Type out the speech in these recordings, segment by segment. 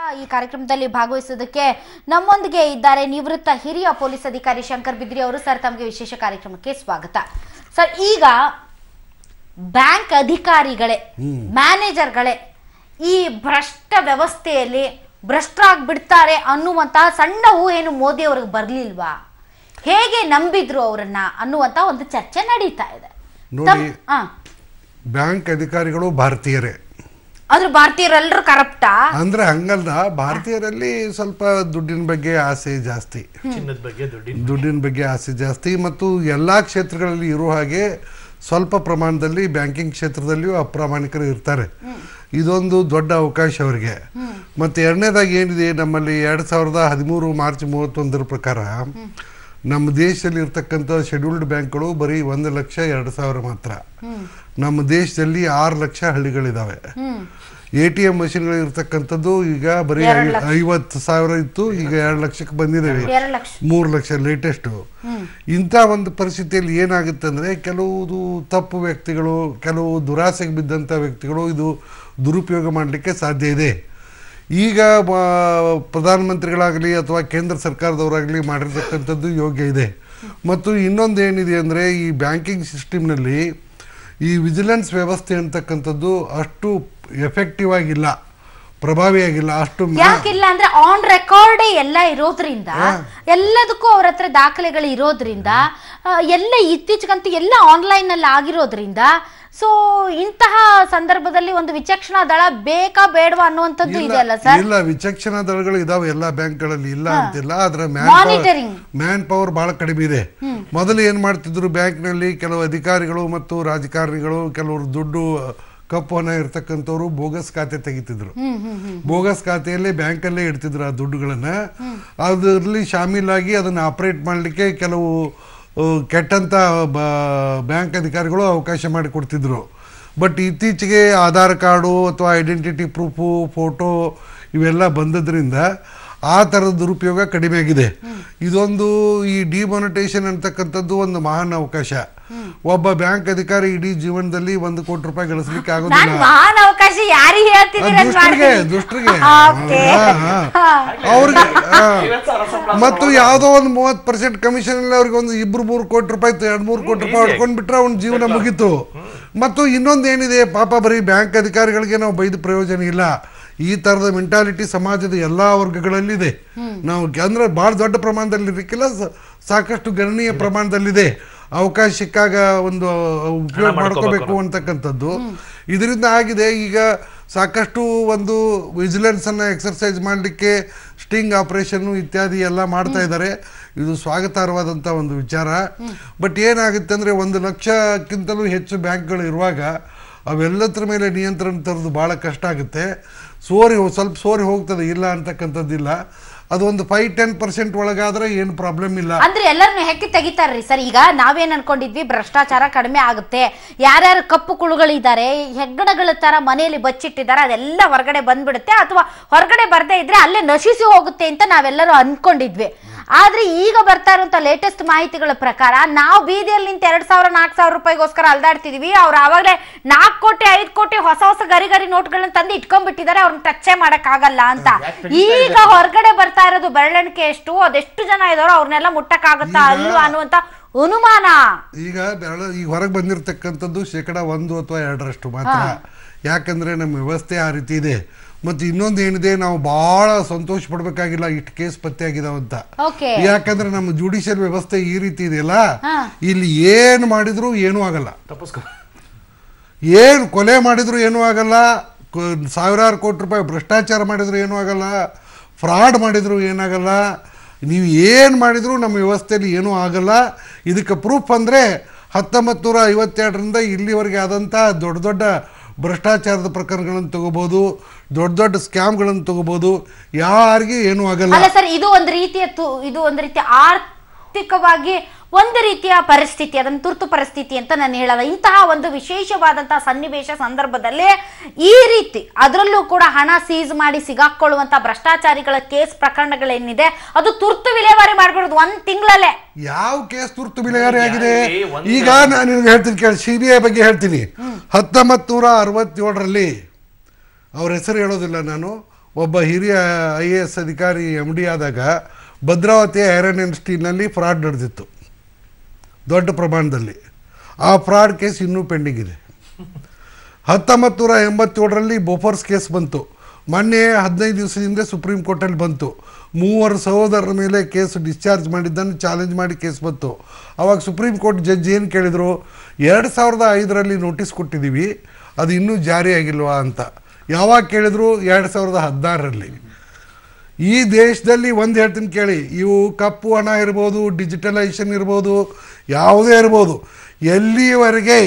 ಈ ಕಾರ್ಯಕ್ರಮದಲ್ಲಿ ಭಾಗವಹಿಸೋದಕ್ಕೆ ನಮ್ಮೊಂದಿಗೆ ಇದ್ದಾರೆ ನಿವೃತ್ತ ಹಿರಿಯ ಪೊಲೀಸ್ ಅಧಿಕಾರಿ ಶಂಕರ್ ಬಿದ್ರಿ ಅವರು ಸರ್ ತಮಗೆ ವಿಶೇಷ ಕಾರ್ಯಕ್ರಮಕ್ಕೆ ಸ್ವಾಗತ ಸರ್ ಈಗ ಬ್ಯಾಂಕ್ ಅಧಿಕಾರಿಗಳೇ ಮ್ಯಾನೇಜರ್ಗಳೇ ಈ ಭ್ರಷ್ಟ ವ್ಯವಸ್ಥೆಯಲ್ಲಿ ಭ್ರಷ್ಟರಾಗ್ಬಿಡ್ತಾರೆ ಅನ್ನುವಂತಹ ಸಣ್ಣ ಊಹೆನು ಮೋದಿ ಅವ್ರಿಗೆ ಬರ್ಲಿಲ್ವಾ ಹೇಗೆ ನಂಬಿದ್ರು ಅವರನ್ನ ಅನ್ನುವಂತ ಒಂದು ಚರ್ಚೆ ನಡೀತಾ ಇದೆ ನೋಡಿ. ತಮ್- ಆ. ಬ್ಯಾಂಕ್ ಅಧಿಕಾರಿಗಳು ಭಾರತೀಯರೇ ಆದ್ರೆ ಭಾರತೀಯರೆಲ್ಲರೂ ಕರಪ್ಟಾ ಅಂದ್ರೆ ಹಂಗಲ್ಲ ಭಾರತೀಯರಲ್ಲಿ ಸ್ವಲ್ಪ ದುಡ್ಡಿನ ಬಗ್ಗೆ ಆಸೆ ಜಾಸ್ತಿ ಚಿನ್ನದ ಬಗ್ಗೆ ದುಡ್ಡಿನ ದುಡ್ಡಿನ ಬಗ್ಗೆ ಆಸೆ ಜಾಸ್ತಿ ಮತ್ತು ಎಲ್ಲಾ ಕ್ಷೇತ್ರಗಳಲ್ಲಿ ಇರೋ ಹಾಗೆ ಸ್ವಲ್ಪ ಪ್ರಮಾಣದಲ್ಲಿ ಬ್ಯಾಂಕಿಂಗ್ ಕ್ಷೇತ್ರದಲ್ಲಿಯೂ ಅಪ್ರಾಮಾಣಿಕರು ಇರ್ತಾರೆ ಇದೊಂದು ದೊಡ್ಡ ಅವಕಾಶ ಅವರಿಗೆ ಮತ್ತೆ ಎರಡನೇದಾಗಿ ಏನಿದೆ ನಮ್ಮಲ್ಲಿ ಎರಡ್ ಸಾವಿರದ ಹದಿಮೂರು ಮಾರ್ಚ್ ಮೂವತ್ತೊಂದರ ಪ್ರಕಾರ ನಮ್ಮ ದೇಶದಲ್ಲಿ ಇರ್ತಕ್ಕಂಥ ಶೆಡ್ಯೂಲ್ಡ್ ಬ್ಯಾಂಕ್ಗಳು ಬರೀ ಒಂದು ಲಕ್ಷ ಎರಡು ಸಾವಿರ ಮಾತ್ರ ನಮ್ಮ ದೇಶದಲ್ಲಿ ಆರು ಲಕ್ಷ ಹಳ್ಳಿಗಳಿದಾವೆ ಎ ಟಿ ಎಂ ಮಷಿನ್ಗಳು ಇರ್ತಕ್ಕಂಥದ್ದು ಈಗ ಬರೀ ಎರಡ್ ಐ- ಐವತ್ತು ಸಾವಿರ ಇತ್ತು ಈಗ ಎರಡು ಲಕ್ಷಕ್ಕೆ ಬಂದಿದ್ದೇವೆ ಎರಡು ಲಕ್ಷ ಮೂರು ಲಕ್ಷ ಲೇಟೆಸ್ಟು ಇಂಥ ಒಂದು ಪರಿಸ್ಥಿತಿಯಲ್ಲಿ ಏನಾಗುತ್ತೆ ಅಂದರೆ ಕೆಲವು ತಪ್ಪು ವ್ಯಕ್ತಿಗಳು ಕೆಲವು ದುರಾಸೆಗೆ ಬಿದ್ದಂಥ ವ್ಯಕ್ತಿಗಳು ಇದು ದುರುಪಯೋಗ ಮಾಡಲಿಕ್ಕೆ ಸಾಧ್ಯ ಇದೆ ಈಗ ಬ- ಪ್ರಧಾನಮಂತ್ರಿಗಳಾಗಲಿ ಅಥವಾ ಕೇಂದ್ರ ಸರ್ಕಾರದವರಾಗಲಿ ಮಾಡಿರ್ತಕ್ಕಂಥದ್ದು ಯೋಗ್ಯ ಇದೆ ಮತ್ತು ಇನ್ನೊಂದು ಏನಿದೆ ಅಂದರೆ ಈ ಬ್ಯಾಂಕಿಂಗ್ ಸಿಸ್ಟಮ್ನಲ್ಲಿ ಈ ವಿಜಿಲೆನ್ಸ್ ವ್ಯವಸ್ಥೆ ಅಂತಕ್ಕಂಥದ್ದು ಅಷ್ಟು ಎಫೆಕ್ಟಿವ್ ಆಗಿಲ್ಲ ಪ್ರಭಾವಿಯಾಗಿಲ್ಲ ಅಷ್ಟು ಮ್ಯಾ- ಯಾಕಿಲ್ಲ ಅಂದ್ರೆ ಆನ್ ರೆಕಾರ್ಡ್ ಎಲ್ಲ ಇರೋದ್ರಿಂದ ಎಲ್ಲದಕ್ಕೂ ಅವ್ರ ಹತ್ರ ದಾಖಲೆಗಳು ಇರೋದ್ರಿಂದ ಆ, ಎಲ್ಲ ಇತ್ತೀಚೆಗಂತೂ ಎಲ್ಲ ಆನ್ಲೈನ್ ಅಲ್ಲಿ ಆಗಿರೋದ್ರಿಂದ ಸೊ ಇಂತಹ ಸಂದರ್ಭದಲ್ಲಿ ಒಂದು ವಿಚಕ್ಷಣಾ ದಳ ಬೇಕಾ ಬೇಡವಾ ಅನ್ನುವಂಥದ್ದು ಇದೆ ಅಲ್ಲ ಸರ್ ಇಲ್ಲ ವಿಚಕ್ಷಣಾ ದಳಗಳು ಇದಾವೆ ಎಲ್ಲಾ ಬ್ಯಾಂಕ್ಗಳಲ್ಲಿ ಇಲ್ಲ ಅಂತಿಲ್ಲ ಆದ್ರೆ Monitoring. ಮ್ಯಾನ್ ಪವರ್ ಬಹಳ ಕಡಿಮೆ ಇದೆ ಮೊದಲು ಏನ್ ಮಾಡ್ತಿದ್ರು ಬ್ಯಾಂಕ್ನಲ್ಲಿ ಕೆಲವು ಅಧಿಕಾರಿಗಳು ಮತ್ತು ರಾಜಕಾರಣಿಗಳು ಕೆಲವರು ದುಡ್ಡು ಕಪ್ಪು ಹಣ ಇರ್ತಕ್ಕಂಥವ್ರು ಬೋಗಸ್ ಖಾತೆ ತೆಗಿತಿದ್ರು ಬೋಗಸ್ ಖಾತೆಯಲ್ಲೇ ಬ್ಯಾಂಕಲ್ಲೇ ಇಡ್ತಿದ್ರು ಆ ದುಡ್ಡುಗಳನ್ನ ಅದರಲ್ಲಿ ಶಾಮೀಲಾಗಿ ಅದನ್ನ ಆಪರೇಟ್ ಮಾಡಲಿಕ್ಕೆ ಕೆಲವು ಆ, ಕೆಟ್ಟಂತ ಬ- ಬ್ಯಾಂಕ್ ಅಧಿಕಾರಿಗಳು ಅವಕಾಶ ಮಾಡಿಕೊಡ್ತಿದ್ರು ಬಟ್ ಇತ್ತೀಚೆಗೆ ಆಧಾರ್ ಕಾರ್ಡು ಅಥವಾ ಐಡೆಂಟಿಟಿ ಪ್ರೂಫು ಫೋಟೋ ಇವೆಲ್ಲ ಬಂದದ್ರಿಂದ ಆ ಥರದ ದುರುಪಯೋಗ ಕಡಿಮೆ ಆಗಿದೆ ಇದೊಂದು ಈ ಡಿಮಾನಿಟೇಷನ್ ಅಂತಕ್ಕಂಥದ್ದು ಒಂದು ಮಹಾನ್ ಅವಕಾಶ ಒಬ್ಬ ಬ್ಯಾಂಕ್ ಅಧಿಕಾರಿ ಇಡೀ ಜೀವನದಲ್ಲಿ ಒಂದು ಕೋಟಿ ರೂಪಾಯಿ ಗಳಿಸ್ಲಿಕ್ಕೆ ನಾನ್ ಆಗೋದಿಲ್ಲ ಮಹಾನ್ ಅವಕಾಶ ಯಾರಿಗೆ ಹೇಳ್ತಿದ್ದೀರಿ ಅಂತ ದುಷ್ಟರಿಗೆ ಮಾಡ್ತೀನಿ. ದುಷ್ಟರಿಗೆ Okay. ಹಾ, ಹಾ. ಅವ್ರಿಗೆ ಹಾ. ಮತ್ತು ಯಾವುದೋ ಒಂದು ಮೂವತ್ತು ಪರ್ಸೆಂಟ್ ಕಮಿಷನ್ ಅಲ್ಲಿ ಅವ್ರಿಗೆ ಒಂದು ಇಬ್ರು ಮೂರು ಕೋಟಿ ರೂಪಾಯಿ ಎರಡು ಮೂರು ಕೋಟಿ ರೂಪಾಯಿ ಹೊಡ್ಕೊಂಡ್ ಬಿಟ್ರೆ ಅವ್ನ ಜೀವನ ಮುಗೀತು ಮತ್ತು ಇನ್ನೊಂದು ಏನಿದೆ ಪಾಪ ಬರೀ ಬ್ಯಾಂಕ್ ಅಧಿಕಾರಿಗಳಿಗೆ ನಾವು ಬೈದು ಪ್ರಯೋಜನ ಇಲ್ಲ ಈ ತರದ ಮೆಂಟಾಲಿಟಿ ಸಮಾಜದ ಎಲ್ಲಾ ವರ್ಗಗಳಲ್ಲಿದೆ ನಾವು ಅಂದ್ರೆ ಬಹಳ ದೊಡ್ಡ ಪ್ರಮಾಣದಲ್ಲಿ ಇರಕ್ಕಿಲ್ಲ ಸ- ಸಾಕಷ್ಟು ಗಣನೀಯ ಪ್ರಮಾಣದಲ್ಲಿದೆ ಅವಕಾಶ ಸಿಕ್ಕಾಗ ಒಂದು ಉಪಯೋಗ ಮಾಡ್ಕೋಬೇಕು ಅಂತಕ್ಕಂಥದ್ದು ಇದರಿಂದ ಆಗಿದೆ ಈಗ ಸಾಕಷ್ಟು ಒಂದು ವಿಜಿಲೆನ್ಸ್ ಅನ್ನ ಎಕ್ಸರ್ಸೈಸ್ ಮಾಡಲಿಕ್ಕೆ ಸ್ಟಿಂಗ್ ಆಪರೇಷನ್ ಇತ್ಯಾದಿ ಎಲ್ಲ ಮಾಡ್ತಾ ಇದ್ದಾರೆ ಇದು ಸ್ವಾಗತಾರ್ಹವಾದಂಥ ಒಂದು ವಿಚಾರ ಬಟ್ ಏನಾಗುತ್ತೆ ಅಂದ್ರೆ ಒಂದು ಲಕ್ಷಕ್ಕಿಂತಲೂ ಹೆಚ್ಚು ಬ್ಯಾಂಕ್ಗಳು ಇರುವಾಗ ಅವೆಲ್ಲದ್ರ ಮೇಲೆ ನಿಯಂತ್ರಣ ತರೋದು ಭಾಳ ಕಷ್ಟ ಆಗುತ್ತೆ ಸೋರಿ ಹೋ- ಸ್ವಲ್ಪ ಸೋರಿ ಹೋಗ್ತದೆ ಇಲ್ಲ ಅಂತಕ್ಕಂಥದ್ದಿಲ್ಲ ಅದು ಒಂದು ಫೈವ್ ಟೆನ್ ಪರ್ಸೆಂಟ್ ಒಳಗಾದ್ರೆ ಏನು ಪ್ರಾಬ್ಲಮ್ ಇಲ್ಲ ಅಂದ್ರೆ ಎಲ್ಲರನ್ನು ಹೆಕ್ಕಿ ತೆಗಿತಾರ್ರಿ ಸರ್ ಈಗ ನಾವೇನ್ ಅನ್ಕೊಂಡಿದ್ವಿ ಭ್ರಷ್ಟಾಚಾರ ಕಡಿಮೆ ಆಗುತ್ತೆ ಯಾರ್ಯಾರು ಕಪ್ಪು ಕುಳುಗಳಿದ್ದಾರೆ ಹೆಗ್ಗಡಗಳ ತರ ಮನೆಯಲ್ಲಿ ಬಚ್ಚಿಟ್ಟಿದ್ದಾರೆ ಅದೆಲ್ಲ ಹೊರಗಡೆ ಬಂದ್ಬಿಡುತ್ತೆ ಅಥವಾ ಹೊರಗಡೆ ಬರ್ದೇ ಇದ್ರೆ ಅಲ್ಲೇ ನಶಿಸಿ ಹೋಗುತ್ತೆ ಅಂತ ನಾವೆಲ್ಲರೂ ಅನ್ಕೊಂಡಿದ್ವಿ ಆದ್ರೆ ಈಗ ಬರ್ತಾ ಇರುವಂತ ಲೇಟೆಸ್ಟ್ ಮಾಹಿತಿಗಳ ಪ್ರಕಾರ ನಾವು ಬೀದಿಯಲ್ಲಿ ನಿಂತ ಎರಡ್ ಸಾವಿರ ನಾಲ್ಕು ಸಾವಿರ ರೂಪಾಯಿಗೋಸ್ಕರ ಅಲ್ದಾಡ್ತಿದೀವಿ ಅವ್ರು ಆವಾಗಲೇ ನಾಲ್ಕು ಕೋಟಿ ಐದು ಕೋಟಿ ಹೊಸ ಹೊಸ ಗರಿ ಗರಿ ನೋಟ್ಗಳನ್ನ ತಂದು ಇಟ್ಕೊಂಡ್ಬಿಟ್ಟಿದ್ದಾರೆ ಅವ್ರನ್ನ ಟಚ್ಚೇ ಮಾಡಕ್ ಆಗಲ್ಲ ಅಂತ ಈಗ ಹೊರಗಡೆ ಬರ್ತಾ ಇರೋದು ಬೆರಳೆಣಿಕೆ ಎಷ್ಟು ಅದೆಷ್ಟು ಜನ ಇದಾರೋ ಅವ್ರನ್ನೆಲ್ಲ ಮುಟ್ಟಕ್ಕಾಗತ್ತಾ ಈಗ- ಅಲ್ವಾ ಅನ್ನುವಂತ ಅನುಮಾನ ಈಗ ಬೆರಳ ಈಗ ಹೊರಗೆ ಬಂದಿರತಕ್ಕಂಥದ್ದು ಶೇಕಡ ಒಂದು ಅಥವಾ ಎರಡರಷ್ಟು ಮಾತ್ರ ಯಾಕಂದ್ರೆ ನಮ್ಮ ವ್ಯವಸ್ಥೆ ಆ ರೀತಿ ಇದೆ ಮತ್ತು ಇನ್ನೊಂದು ಏನಿದೆ ನಾವು ಬಹಳ ಸಂತೋಷ ಪಡ್ಬೇಕಾಗಿಲ್ಲ ಇಷ್ಟು ಕೇಸ್ ಪತ್ತೆ ಆಗಿದಾವಂತ ಓಕೆ ಯಾಕಂದ್ರೆ ನಮ್ಮ ಜುಡಿಷಿಯಲ್ ವ್ಯವಸ್ಥೆ ಈ ರೀತಿ ಇದೆಯಲ್ಲ ಹಾ. ಇಲ್ಲಿ ಏನು ಮಾಡಿದ್ರು ಏನೂ ಆಗಲ್ಲ ತಪ್ಪಿಸ್ಕೊ ಏನು ಕೊಲೆ ಮಾಡಿದ್ರು ಏನೂ ಆಗಲ್ಲ ಕೊ- ಸಾವಿರಾರು ಕೋಟಿ ರೂಪಾಯಿ ಭ್ರಷ್ಟಾಚಾರ ಮಾಡಿದ್ರು ಏನೂ ಆಗಲ್ಲ ಫ್ರಾಡ್ ಮಾಡಿದ್ರು ಏನಾಗಲ್ಲ ನೀವು ಏನು ಮಾಡಿದ್ರು ನಮ್ಮ ವ್ಯವಸ್ಥೆಯಲ್ಲಿ ಏನೂ ಆಗಲ್ಲ ಇದಕ್ಕೆ ಪ್ರೂಫ್ ಅಂದರೆ ಹತ್ತೊಂಬತ್ತು ನೂರ ಐವತ್ತೆರಡರಿಂದ ಇಲ್ಲಿವರೆಗೆ ಆದಂಥ ದೊಡ್ಡ ದೊಡ್ಡ ಭ್ರಷ್ಟಾಚಾರದ ಪ್ರಕರಣಗಳನ್ನು ತಗೋಬೋದು ದೊಡ್ಡ ದೊಡ್ಡ ಸ್ಕ್ಯಾಮ್ಗಳನ್ನು ತಗೋಬೋದು ಯಾರಿಗೆ ಏನೂ ಆಗಲ್ಲ ಅಲ್ಲ ಸರ್ ಇದು ಒಂದು ರೀತಿಯ ತು- ಇದು ಒಂದು ರೀತಿಯ ಆರ್ಥಿಕವಾಗಿ ಒಂದು ರೀತಿಯ ಪರಿಸ್ಥಿತಿ ಅದನ್ನು ತುರ್ತು ಪರಿಸ್ಥಿತಿ ಅಂತ ನಾನು ಹೇಳಲ್ಲ ಇಂತಹ ಒಂದು ವಿಶೇಷವಾದಂತಹ ಸನ್ನಿವೇಶ ಸಂದರ್ಭದಲ್ಲಿ ಈ ರೀತಿ ಅದರಲ್ಲೂ ಕೂಡ ಹಣ ಸೀಸ್ ಮಾಡಿ ಸಿಗಾಕೊಳ್ಳುವಂತ ಭ್ರಷ್ಟಾಚಾರಿಗಳ ಕೇಸ್ ಪ್ರಕರಣಗಳೇನಿದೆ ಅದು ತುರ್ತು ವಿಲೇವಾರಿ ಮಾಡ್ಬಿಡೋದು ಒಂದ್ ತಿಂಗಳಲ್ಲೇ ಯಾವ ಕೇಸ್ ತುರ್ತು ವಿಲೇವಾರಿ ಆಗಿದೆ ಯಾರಿಗೆ ಒಂದು- ಈಗ ನಾನು ನಿಮ್ಗೆ ಹೇಳ್ತೀನಿ ಕೇಳಿ ಸಿ ಬಿ ಐ ಬಗ್ಗೆ ಹೇಳ್ತೀನಿ ಹತ್ತೊಂಬತ್ತು ನೂರ ಅರವತ್ತೇಳರಲ್ಲಿ ಅವ್ರ ಹೆಸರು ಹೇಳೋದಿಲ್ಲ ನಾನು ಒಬ್ಬ ಹಿರಿಯ ಐ ಎ ಎಸ್ ಅಧಿಕಾರಿ ಎಮ್ ಡಿ ಆದಾಗ ಭದ್ರಾವತಿ ಐರನ್ ಆ್ಯಂಡ್ ಸ್ಟೀಲ್ನಲ್ಲಿ ಫ್ರಾಡ್ ನಡೆದಿತ್ತು ದೊಡ್ಡ ಪ್ರಮಾಣದಲ್ಲಿ ಆ ಫ್ರಾಡ್ ಕೇಸ್ ಇನ್ನೂ ಪೆಂಡಿಂಗ್ ಇದೆ ಹತ್ತೊಂಬತ್ತು ನೂರ ಎಂಬತ್ತೇಳರಲ್ಲಿ ಬೋಫರ್ಸ್ ಕೇಸ್ ಬಂತು ಮೊನ್ನೆ ಹದಿನೈದು ದಿವಸದಿಂದ ಸುಪ್ರೀಂ ಕೋರ್ಟಲ್ಲಿ ಬಂತು ಮೂವರು ಸಹೋದರರ ಮೇಲೆ ಕೇಸ್ ಡಿಸ್ಚಾರ್ಜ್ ಮಾಡಿದ್ದನ್ನು ಚಾಲೆಂಜ್ ಮಾಡಿ ಕೇಸ್ ಬಂತು ಅವಾಗ ಸುಪ್ರೀಂ ಕೋರ್ಟ್ ಜಡ್ಜ್ ಏನು ಕೇಳಿದರು ಎರಡು ಸಾವಿರದ ಐದರಲ್ಲಿ ನೋಟಿಸ್ ಕೊಟ್ಟಿದ್ದೀವಿ ಅದು ಇನ್ನೂ ಜಾರಿಯಾಗಿಲ್ವಾ ಅಂತ ಯಾವಾಗ ಕೇಳಿದ್ರು ಎರಡು ಸಾವಿರದ ಹದಿನಾರರಲ್ಲಿ ಈ ದೇಶದಲ್ಲಿ ಒಂದು ಹೇಳ್ತೀನಿ ಕೇಳಿ ಇವು ಕಪ್ಪು ಹಣ ಇರ್ಬೋದು ಡಿಜಿಟಲೈಸೇಷನ್ ಇರ್ಬೋದು ಯಾವುದೇ ಇರ್ಬೋದು ಎಲ್ಲಿವರೆಗೆ